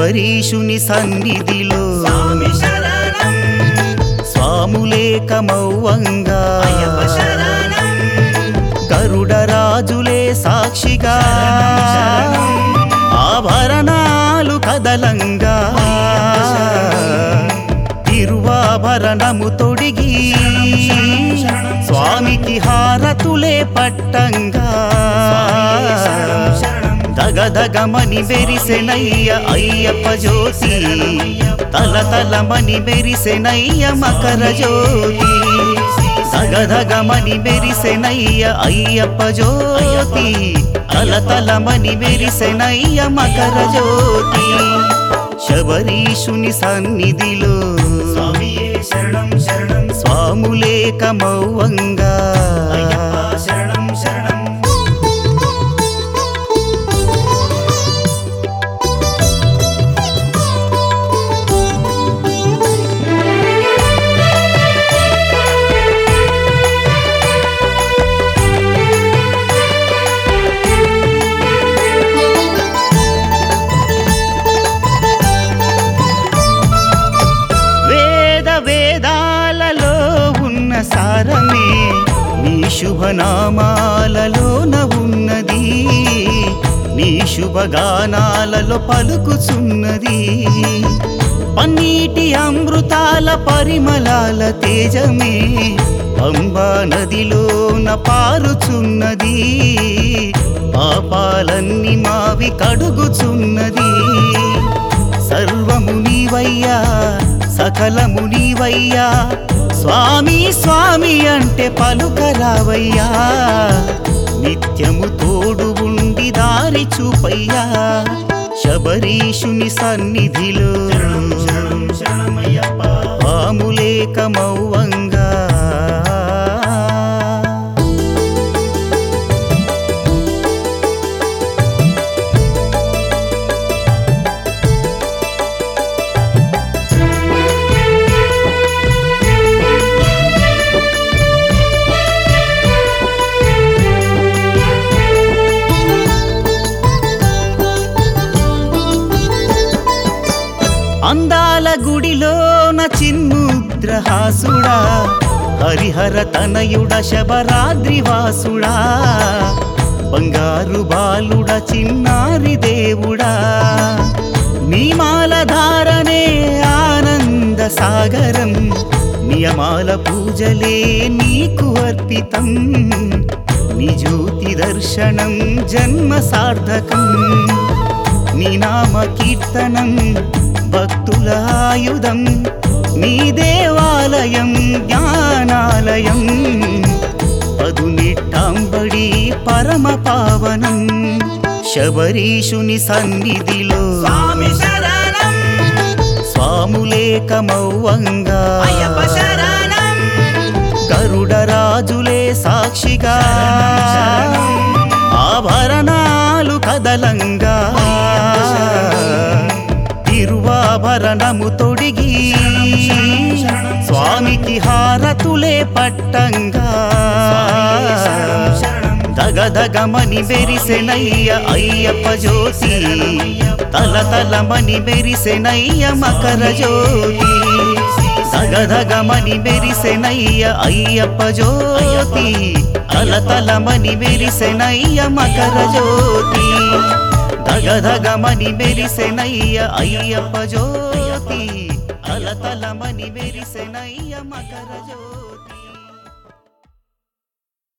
శబరీషుని సన్నిధిలో స్వామి శరణం స్వాములేకమౌవంగా అయ్యప్ప శరణం గరుడరాజులే సాక్షిగా ఆభరణాలు కదలంగా తిరువాభరణము తొడిగి స్వామికి హారతులే పట్టంగా దగదగమని బెరిసెనయ్య అయ్యప్ప జ్యోతి తల తలమని బెరిసెనయ్య మకర జ్యోతి దగదగమని బెరిసెనయ్య అయ్యప్ప జ్యోతి తల తలమని బెరిసెనయ్య మకర జ్యోతి శబరీషుని సన్నిధిలో స్వామియే శరణం శరణం స్వాములేకమౌవంగా అయ్యప్ప శరణం శరణం వేద వేదాలలో ఉన్న సారమే నీ శుభనామాలలోన ఉన్నది నీ శుభగానాలలో పలుకుచున్నది పన్నీటి అమృతాల పరిమళాల తేజమే పంబా నదిలోన పారుచున్నది పాపాలన్నీ మావి కడుగుచున్నది సర్వము నీవయ్యా సకలము నీవయ్యా స్వామి స్వామి అంటే పలుకరావయ్యా నిత్యము తోడు ఉండి దారి చూపయ్యా శబరీషుని సన్నిధిలో శరణం శరణం శరణమయ్యప్ప పాములేకమౌవంగా అందాల గుడిలోన చిన్ముద్రహాసుడా హరిహర తనయుడ శబరాద్రివాసుడా బంగారు బాలుడ చిన్నారి దేవుడా నీమాల ధారనే ఆనంద సాగరం నియమాల పూజలే నీకు అర్పితం నీ జ్యోతి దర్శనం జన్మ సార్థకం నీ నామ కీర్తనం భక్తుల ఆయుధం నీ దేవాలయం జ్ఞానాలయం పదునిట్టాంబడి పరమ పావనం శబరీషుని సన్నిధిలో స్వామి శరణం స్వాములేకమౌవంగా అయ్యప్ప శరణం గరుడరాజులే సాక్షిగా ఆభరణాలు కదలంగా తిరువాభరణము తొడిగి స్వామికి హారతులే పట్టంగా దగదగమని బెరిసెనయ్య అయ్యప్ప జ్యోతి తల తలమని బెరిసెనయ్య మకర జ్యోతి దగదగమని బెరిసెనయ్య అయ్యప్ప జ్యోతి తల తలమని బెరిసెనయ్య మకర జ్యోతి దగదగమని బెరిసెనయ్య అయ్యప్ప జ్యోతి తల తలమని బెరిసెనయ్య మకర జ్యోతి